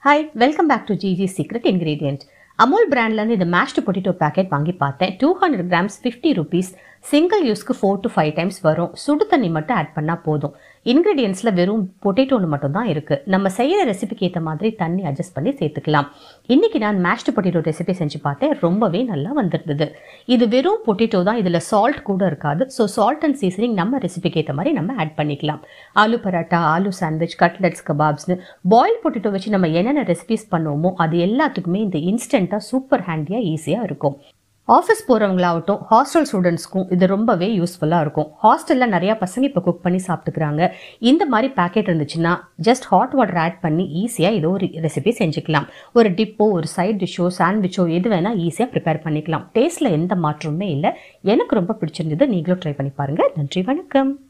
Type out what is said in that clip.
hi welcome back to GG secret ingredient Amul பிராண்ட்லேருந்து இந்த mashed potato packet வாங்கி பார்த்தேன் two hundred grams fifty rupees single யூஸ்க்கு four to five times வரும் சுடு தண்ணி மட்டும் ஆட் பண்ணால் போதும் இன்க்ரீடியன்ஸில் வெறும் பொட்டேட்டோன்னு மட்டும் தான் இருக்குது நம்ம செய்கிற ரெசிபிக்கு ஏற்ற மாதிரி தண்ணி அட்ஜஸ்ட் பண்ணி சேர்த்துக்கலாம் இன்றைக்கி நான் மேஷ்டு பொட்டேட்டோ ரெசிபி செஞ்சு பார்த்தேன் ரொம்பவே நல்லா வந்திருந்தது இது வெறும் பொட்டேட்டோ தான் இதில் சால்ட் கூட இருக்காது ஸோ சால்ட் அண்ட் சீசனிங் நம்ம ரெசிபிக்கு ஏற்ற மாதிரி நம்ம ஆட் பண்ணிக்கலாம் ஆலு பராட்டா ஆலு சாண்ட்விச் கட்லெட்ஸ் கபாப்ஸ்னு பாயில் பொட்டேட்டோ வச்சு நம்ம என்னென்ன ரெசிபிஸ் பண்ணுவோமோ அது எல்லாத்துக்குமே இந்த இன்ஸ்டண்ட்டாக சூப்பர் ஹேண்டியாக ஈஸியாக இருக்கும் ஆஃபீஸ் போகிறவங்களாகட்டும் ஹாஸ்டல் ஸ்டூடெண்ட்ஸ்க்கும் இது ரொம்பவே யூஸ்ஃபுல்லாக இருக்கும் ஹாஸ்டலில் நிறையா பசங்க இப்போ குக் பண்ணி சாப்பிட்டுக்கிறாங்க இந்த மாதிரி பேக்கெட் இருந்துச்சுன்னா ஜஸ்ட் ஹாட் வாட்டர் ஆட் பண்ணி ஈஸியாக ஏதோ ஒரு ரெசிபி செஞ்சுக்கலாம் ஒரு டிப்போ ஒரு சைட் டிஷ்ஷோ சாண்ட்விச்சோ எது வேணால் ஈஸியாக ப்ரிப்பேர் பண்ணிக்கலாம் டேஸ்ட்டில் எந்த மாற்றமுமே இல்லை எனக்கு ரொம்ப பிடிச்சிருந்தது நீங்களும் ட்ரை பண்ணி பாருங்கள் நன்றி வணக்கம்